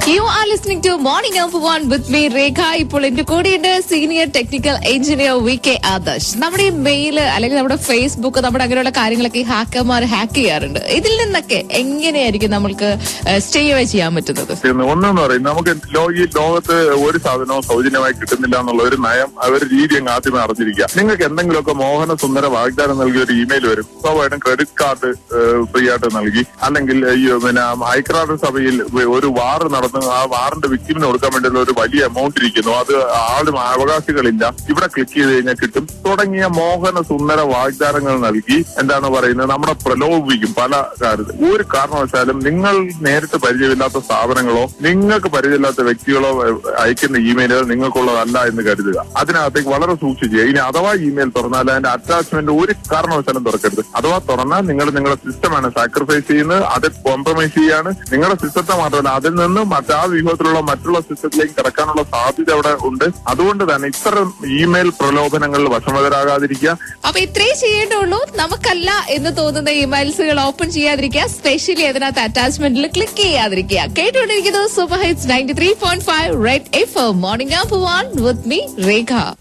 U are listening to morning of one with me Rekha ഇപ്പോൾ എന്റെ കൂടെയുണ്ട് senior technical engineer V K Adarsh നമ്മുടെ ഈ മെയില് അല്ലെങ്കിൽ നമ്മുടെ ഫേസ്ബുക്ക് നമ്മുടെ അങ്ങനെയുള്ള കാര്യങ്ങളൊക്കെ ഈ ഹാക്കർമാർ ഹാക്ക് ചെയ്യാറുണ്ട് ഇതിൽ നിന്നൊക്കെ എങ്ങനെയായിരിക്കും നമ്മൾക്ക് സ്റ്റേ അവേ ചെയ്യാൻ പറ്റുന്നത് ചെയ്യുന്നത് ഒന്നെന്ന് പറയും നമുക്ക് ലോ ഈ ലോകത്ത് ഒരു സാധനവും സൗജന്യമായി കിട്ടുന്നില്ല എന്നുള്ള ഒരു നയം അവർ രീതി അങ്ങ് ആദ്യമേ അറിഞ്ഞിരിക്കുക നിങ്ങൾക്ക് എന്തെങ്കിലുമൊക്കെ മോഹന സുന്ദര വാഗ്ദാനം നൽകിയ ഒരു ഇമെയിൽ വരും സ്വാഭാവികം ക്രെഡിറ്റ് കാർഡ് ഫ്രീ ആയിട്ട് നൽകി അല്ലെങ്കിൽ ഈ പിന്നെ ഐക്യരാഷ്ട്ര സഭയിൽ ഒരു വാർ നടന്ന് ആ വാറിന്റെ വിക്ടിമിന് കൊടുക്കാൻ വേണ്ടിയുള്ള ഒരു വലിയ എമൗണ്ട് ഇരിക്കുന്നു അത് ആളും അവകാശികളില്ല ഇവിടെ ക്ലിക്ക് ചെയ്ത് കഴിഞ്ഞാൽ കിട്ടും തുടങ്ങിയ മോഹന സുന്ദര വാഗ്ദാനങ്ങൾ നൽകി എന്താണ് പറയുന്നത് നമ്മളെ പ്രലോഭിപ്പിക്കും പല കാര്യത്തിൽ ഒരു കാരണവശാലും നിങ്ങൾ നേരിട്ട് പരിചയമില്ലാത്ത സ്ഥാപനങ്ങളോ നിങ്ങൾക്ക് പരിചയമില്ലാത്ത വ്യക്തികളോ ഏഹ്, അയക്കുന്ന ഇമെയിലുകൾ നിങ്ങൾക്കുള്ളതല്ല എന്ന് കരുതുക അതിനകത്തേക്ക് വളരെ സൂക്ഷിക്കുക ഇനി അഥവാ ഇമെയിൽ തുറന്നാൽ അതിന്റെ അറ്റാച്ച്മെന്റ് ഒരു കാരണവശാലും തുറക്കരുത് അഥവാ തുറന്നാൽ നിങ്ങൾ നിങ്ങളുടെ സിസ്റ്റമാണ് സാക്രിഫൈസ് ചെയ്യുന്നത് അത് കോംപ്രമൈസ് ചെയ്യാണ് നിങ്ങളുടെ സിസ്റ്റത്തെ മാത്രമല്ല അതിൽ നിന്ന് മറ്റാ വിഭവത്തിലുള്ള മറ്റുള്ള സിസ്റ്റത്തിലേക്ക് കിടക്കാനുള്ള സാധ്യത അവിടെ ഉണ്ട് അതുകൊണ്ട് തന്നെ ഇത്തരം ഇമെയിൽ പ്രലോഭനങ്ങളിൽ വശമതരാകാതിരിക്കുക അപ്പൊ ഇത്രയും ചെയ്യേണ്ടുള്ളൂ നമുക്കല്ല എന്ന് തോന്നുന്ന ഇമെയിൽസുകൾ ഓപ്പൺ ചെയ്യാതിരിക്കുക സ്പെഷ്യലി അതിനകത്ത് അറ്റാച്ച്മെന്റിൽ ക്ലിക്ക് ചെയ്യാതിരിക്കുക കേട്ടുകൊണ്ടിരിക്കുന്നത് super hits ninety three point five red F morning of one with me Rekha